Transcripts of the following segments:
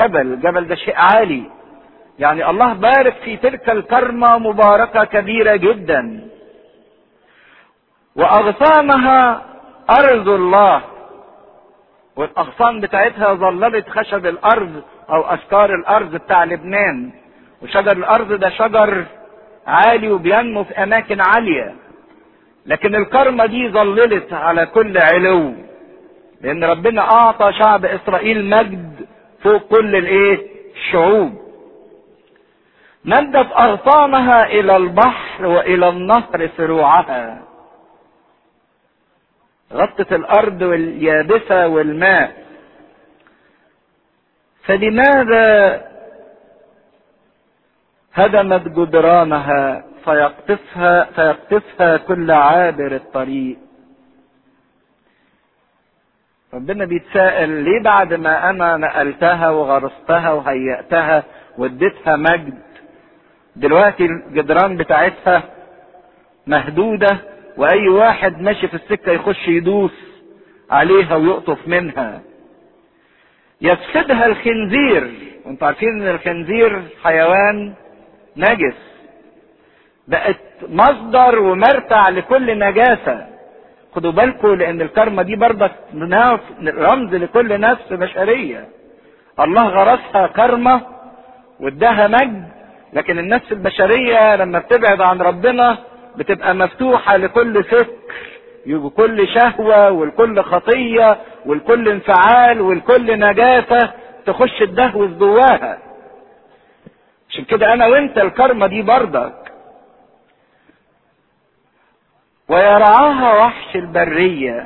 جبل الجبل ده شيء عالي يعني الله بارك في تلك الكرمة مباركة كبيرة جدا وأغصانها أرض الله والأغصان بتاعتها ظللت خشب الأرض أو أشكار الأرض بتاع لبنان وشجر الأرض ده شجر عالي وبينمو في أماكن عالية لكن الكرمة دي ظللت على كل علو لأن ربنا أعطى شعب إسرائيل مجد فوق كل الإيه؟ الشعوب مدت أغصانها إلى البحر وإلى النهر فروعها غطت الأرض واليابسة والماء فلماذا هدمت جدرانها فيقطفها فيقطفها كل عابر الطريق ربنا بيتساءل ليه بعد ما انا نقلتها وغرستها وهيأتها واديتها مجد دلوقتي الجدران بتاعتها مهدودة واي واحد ماشي في السكة يخش يدوس عليها ويقطف منها يفسدها الخنزير وانتوا عارفين ان الخنزير حيوان نجس بقت مصدر ومرتع لكل نجاسة خدوا بالكم لان الكرمة دي برضك رمز لكل نفس بشرية الله غرسها كرمة واداها مجد لكن النفس البشرية لما بتبعد عن ربنا بتبقى مفتوحة لكل فكر لكل شهوة ولكل خطية ولكل انفعال ولكل نجاسة تخش تدهوس جواها عشان كده انا وانت الكرمة دي برضك ويرعاها وحش البرية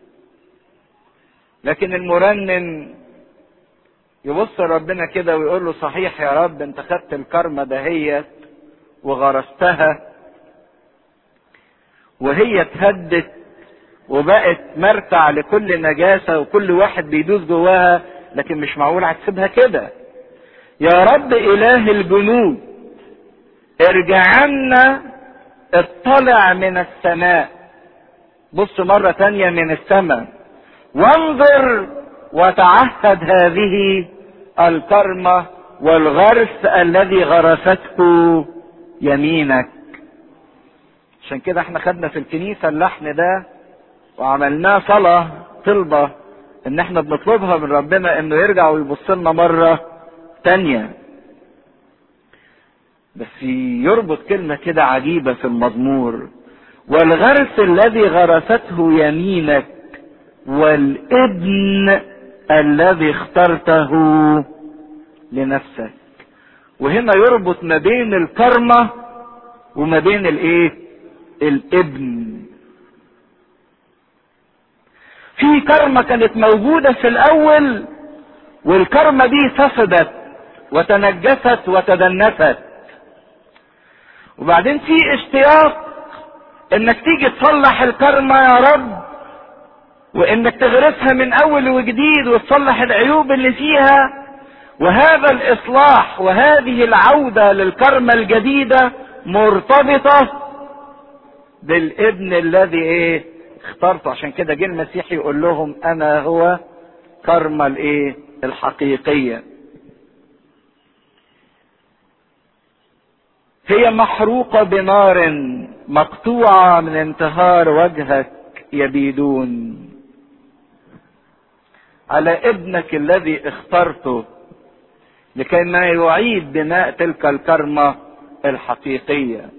لكن المرنم يبص ربنا كده ويقول له صحيح يا رب انت خدت الكرمة دهيت وغرستها وهي اتهدت وبقت مرتع لكل نجاسة وكل واحد بيدوس جواها لكن مش معقول هتسيبها كده يا رب اله الجنود ارجعنا اطلع من السماء بص مرة تانية من السماء وانظر وتعهد هذه الكرمة والغرس الذي غرسته يمينك عشان كده احنا خدنا في الكنيسة اللحن ده وعملناه صلاة طلبة ان احنا بنطلبها من ربنا انه يرجع ويبص لنا مرة تانية بس يربط كلمة كده عجيبة في المزمور والغرس الذي غرسته يمينك والابن الذي اخترته لنفسك وهنا يربط ما بين الكرمة وما بين الايه الابن في كرمة كانت موجودة في الاول والكرمة دي فسدت وتنجست وتدنست وبعدين في اشتياق انك تيجي تصلح الكرمة يا رب وانك تغرسها من اول وجديد وتصلح العيوب اللي فيها وهذا الاصلاح وهذه العودة للكرمة الجديدة مرتبطة بالابن الذي ايه اخترته عشان كده جه المسيح يقول لهم انا هو كرمة الايه الحقيقية هي محروقة بنار مقطوعة من انتهار وجهك يبيدون على ابنك الذي اخترته لكي ما يعيد بناء تلك الكرمة الحقيقية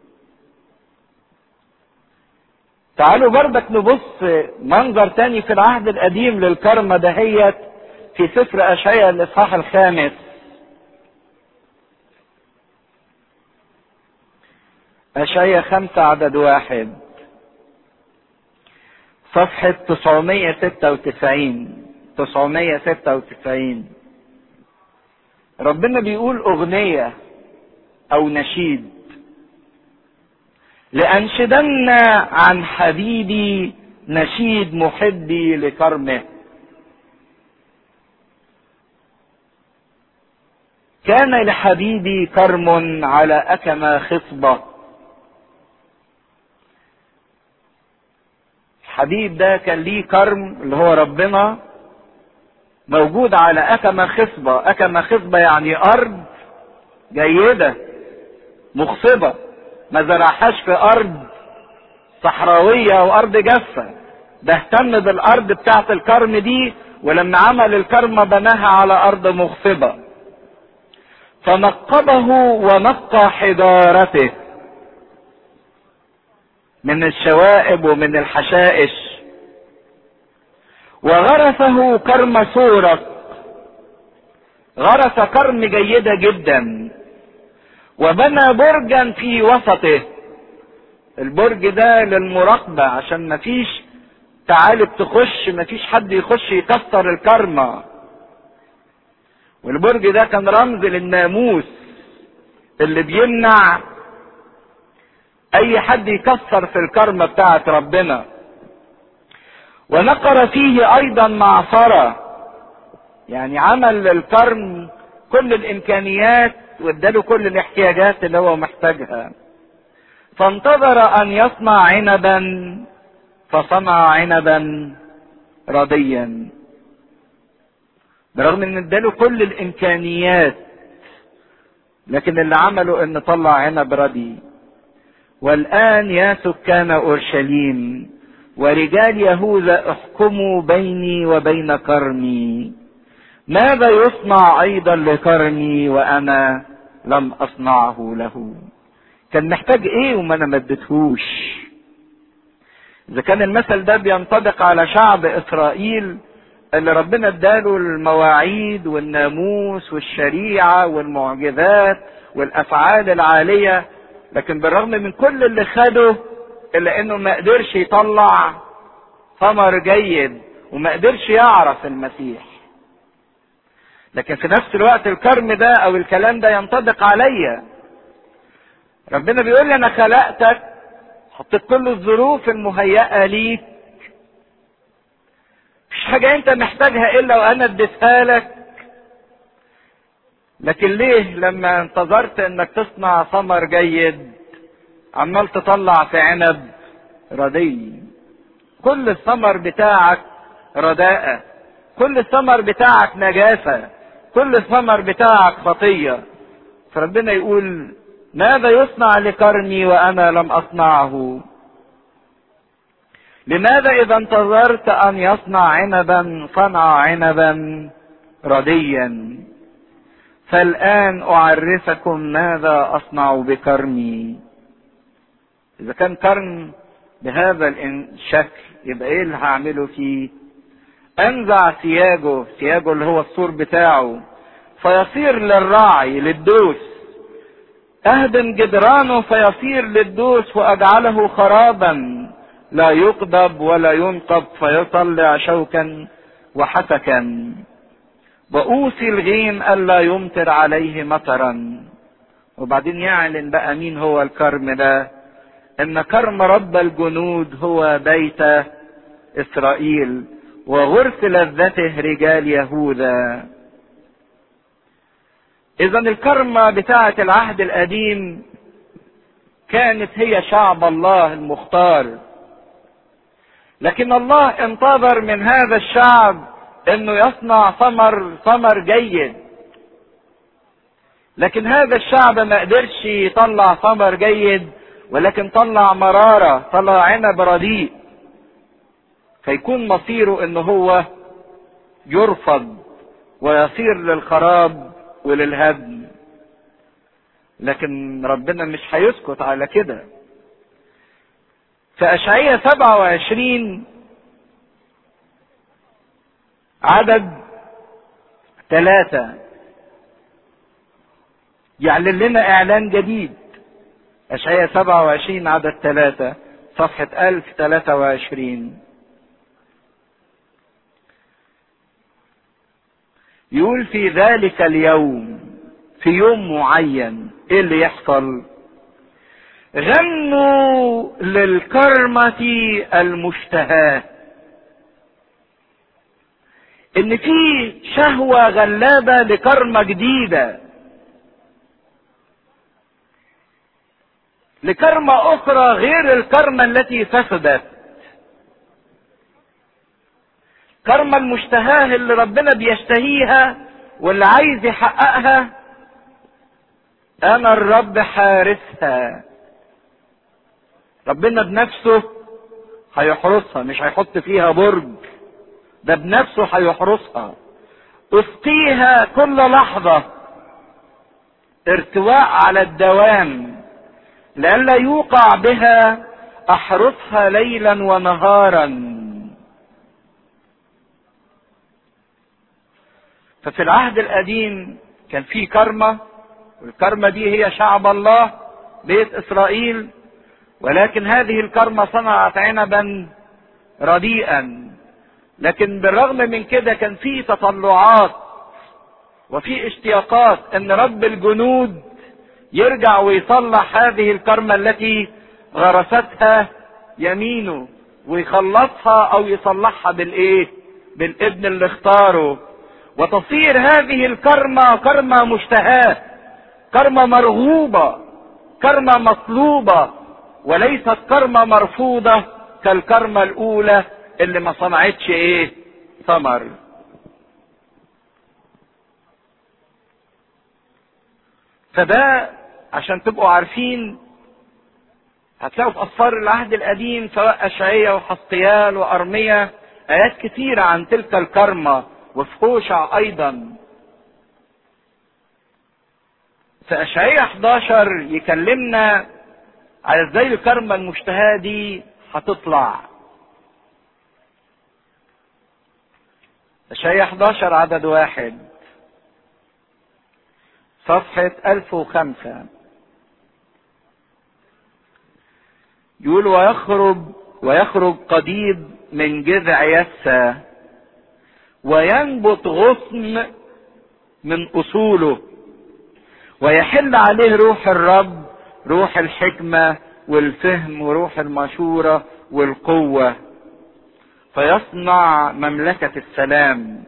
تعالوا بردك نبص منظر تاني في العهد القديم للكرمة دهيت في سفر اشعياء الاصحاح الخامس اشعياء خمسة عدد واحد صفحة 996 996 ربنا بيقول أغنية أو نشيد لأنشدن عن حبيبي نشيد محبي لكرمه كان لحبيبي كرم على أكما خصبة الحبيب ده كان ليه كرم اللي هو ربنا موجود على أكمة خصبة أكمة خصبة يعني أرض جيدة مخصبة ما زرعهاش في أرض صحراوية أو أرض جافة ده اهتم بالأرض بتاعة الكرم دي ولما عمل الكرمة بناها على أرض مخصبة فنقبه ونقى حجارته من الشوائب ومن الحشائش وغرسه كرم سورق غرس كرم جيدة جدا وبنى برجا في وسطه البرج ده للمراقبة عشان مفيش تعالب تخش مفيش حد يخش يكسر الكرمة والبرج ده كان رمز للناموس اللي بيمنع اي حد يكسر في الكرمة بتاعت ربنا ونقر فيه ايضا معصرة يعني عمل للكرم كل الامكانيات واداله كل الاحتياجات اللي هو محتاجها فانتظر ان يصنع عنبا فصنع عنبا رديا برغم ان اداله كل الامكانيات لكن اللي عمله ان طلع عنب ردي والان يا سكان اورشليم ورجال يهوذا احكموا بيني وبين كرمي ماذا يصنع ايضا لكرمي وانا لم اصنعه له كان محتاج ايه وما انا مدتهوش اذا كان المثل ده بينطبق على شعب اسرائيل اللي ربنا اداله المواعيد والناموس والشريعه والمعجزات والافعال العاليه لكن بالرغم من كل اللي خده الا انه ما قدرش يطلع ثمر جيد وما قدرش يعرف المسيح لكن في نفس الوقت الكرم ده او الكلام ده ينطبق عليا ربنا بيقول لي انا خلقتك حطيت كل الظروف المهيئه ليك مفيش حاجه انت محتاجها الا وانا اديتها لك لكن ليه لما انتظرت انك تصنع ثمر جيد عمال تطلع في عنب ردي كل الثمر بتاعك رداءة كل الثمر بتاعك نجاسة كل الثمر بتاعك خطية فربنا يقول ماذا يصنع لكرمي وانا لم اصنعه لماذا اذا انتظرت ان يصنع عنبا صنع عنبا رديا فالان اعرفكم ماذا اصنع بكرمي اذا كان كرم بهذا الشكل يبقى ايه اللي هعمله فيه انزع سياجه سياجه اللي هو السور بتاعه فيصير للراعي للدوس اهدم جدرانه فيصير للدوس واجعله خرابا لا يقضب ولا ينقب فيطلع شوكا وحسكا واوصي الغيم الا يمطر عليه مطرا وبعدين يعلن بقى مين هو الكرم ده ان كرم رب الجنود هو بيت اسرائيل وغرس لذته رجال يهوذا اذا الكرمة بتاعة العهد القديم كانت هي شعب الله المختار لكن الله انتظر من هذا الشعب انه يصنع ثمر ثمر جيد لكن هذا الشعب ما قدرش يطلع ثمر جيد ولكن طلع مرارة طلع عنب رديء فيكون مصيره ان هو يرفض ويصير للخراب وللهدم لكن ربنا مش هيسكت على كده في أشعية 27 عدد ثلاثة يعلن لنا إعلان جديد أشعية 27 عدد ثلاثة صفحة 1023 يقول في ذلك اليوم في يوم معين ايه اللي يحصل غنوا للكرمة المشتهاة ان في شهوة غلابة لكرمة جديدة لكرمة اخرى غير الكرمة التي فسدت كرمة المشتهاه اللي ربنا بيشتهيها واللي عايز يحققها انا الرب حارسها ربنا بنفسه هيحرسها مش هيحط فيها برج ده بنفسه هيحرسها اسقيها كل لحظة ارتواء على الدوام لئلا يوقع بها احرسها ليلا ونهارا ففي العهد القديم كان في كرمة والكرمة دي هي شعب الله بيت اسرائيل ولكن هذه الكرمة صنعت عنبا رديئا لكن بالرغم من كده كان في تطلعات وفي اشتياقات ان رب الجنود يرجع ويصلح هذه الكرمة التي غرستها يمينه ويخلصها او يصلحها بالايه بالابن اللي اختاره وتصير هذه الكرمة كرمة مشتهاة كرمة مرغوبة كرمة مطلوبة وليست كرمة مرفوضة كالكرمة الاولى اللي ما صنعتش ايه ثمر فده عشان تبقوا عارفين هتلاقوا في اسفار العهد القديم سواء اشعية وحسقيال وارمية ايات كثيرة عن تلك الكرمة وفي هوشع ايضا في اشعية 11 يكلمنا على ازاي الكرمة المشتهاة دي هتطلع اشعية 11 عدد واحد صفحة 1005 يقول ويخرج ويخرج قضيب من جذع يسى وينبت غصن من اصوله ويحل عليه روح الرب روح الحكمة والفهم وروح المشورة والقوة فيصنع مملكة السلام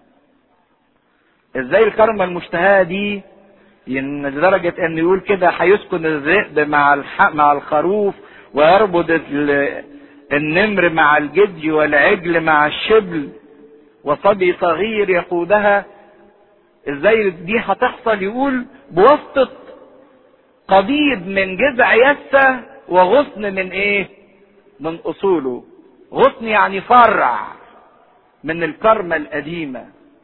ازاي الكرمة المشتهاة دي لدرجة ان يقول كده هيسكن الذئب مع الح... مع الخروف ويربط النمر مع الجدي والعجل مع الشبل وصبي صغير يقودها ازاي دي هتحصل يقول بواسطة قضيب من جذع يسة وغصن من ايه من اصوله غصن يعني فرع من الكرمة القديمة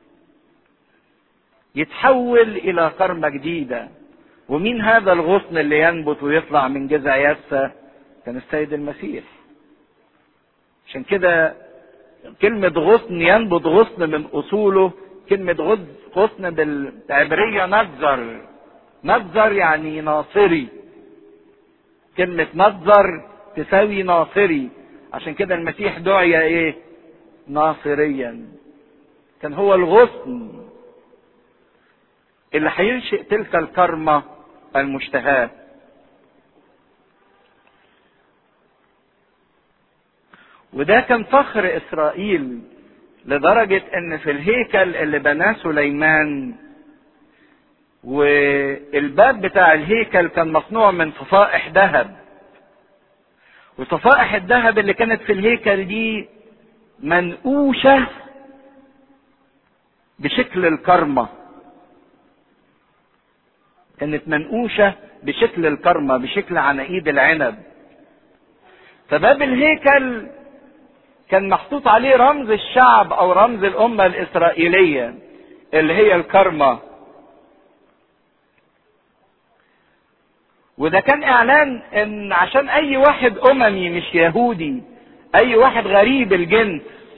يتحول الى كرمة جديدة ومين هذا الغصن اللي ينبت ويطلع من جذع يسة كان السيد المسيح عشان كده كلمة غصن ينبت غصن من أصوله كلمة غصن بالعبرية نجزر نجزر يعني ناصري كلمة نجزر تساوي ناصري عشان كده المسيح دعي ايه ناصريا كان هو الغصن اللي هينشئ تلك الكرمة المشتهاة وده كان فخر اسرائيل لدرجة ان في الهيكل اللي بناه سليمان والباب بتاع الهيكل كان مصنوع من صفائح ذهب وصفائح الذهب اللي كانت في الهيكل دي منقوشة بشكل الكرمة كانت منقوشة بشكل الكرمة بشكل عناقيد العنب فباب الهيكل كان محطوط عليه رمز الشعب او رمز الامة الاسرائيلية اللي هي الكرمة وده كان اعلان ان عشان اي واحد اممي مش يهودي اي واحد غريب الجنس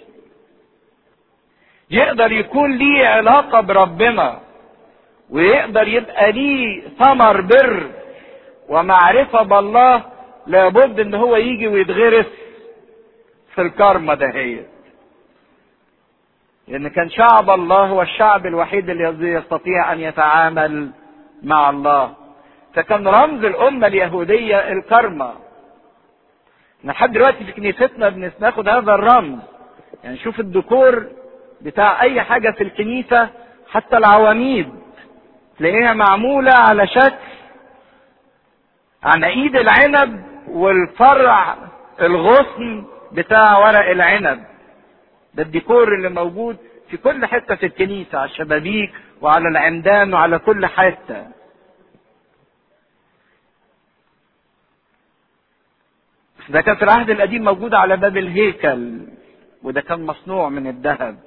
يقدر يكون ليه علاقة بربنا ويقدر يبقى ليه ثمر بر ومعرفة بالله لابد ان هو يجي ويتغرس في الكرمة دهيت لان كان شعب الله هو الشعب الوحيد اللي يستطيع ان يتعامل مع الله فكان رمز الامة اليهودية الكرمة لحد دلوقتي في كنيستنا بناخد هذا الرمز يعني شوف الديكور بتاع اي حاجة في الكنيسة حتى العواميد تلاقيها معمولة على شكل عناقيد العنب والفرع الغصن بتاع ورق العنب ده الديكور اللي موجود في كل حته في الكنيسه على الشبابيك وعلى العمدان وعلى كل حته ده كان في العهد القديم موجود على باب الهيكل وده كان مصنوع من الذهب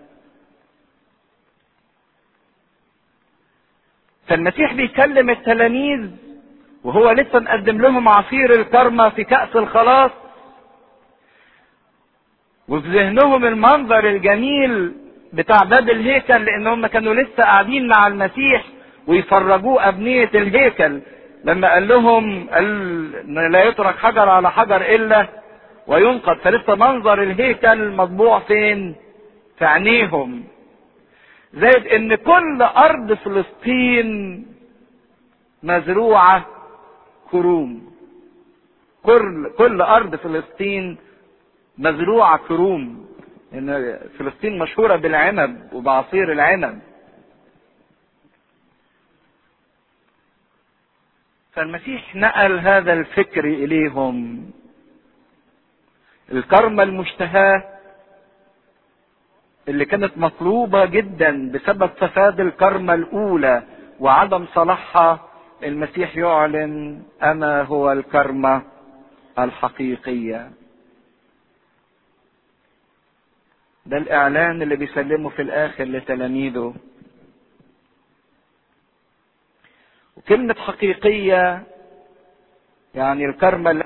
فالمسيح بيكلم التلاميذ وهو لسه مقدم لهم عصير الكرمة في كأس الخلاص وفي ذهنهم المنظر الجميل بتاع باب الهيكل لان هم كانوا لسه قاعدين مع المسيح ويفرجوه ابنية الهيكل لما قال لهم قال لا يترك حجر على حجر الا وينقض فلسه منظر الهيكل مطبوع فين في عينيهم زائد ان كل ارض فلسطين مزروعة كروم كل كل ارض فلسطين مزروعة كروم ان فلسطين مشهورة بالعنب وبعصير العنب فالمسيح نقل هذا الفكر اليهم الكرمة المشتهاة اللي كانت مطلوبة جدا بسبب فساد الكرمة الأولى وعدم صلاحها المسيح يعلن أنا هو الكرمة الحقيقية ده الإعلان اللي بيسلمه في الآخر لتلاميذه وكلمة حقيقية يعني الكرمة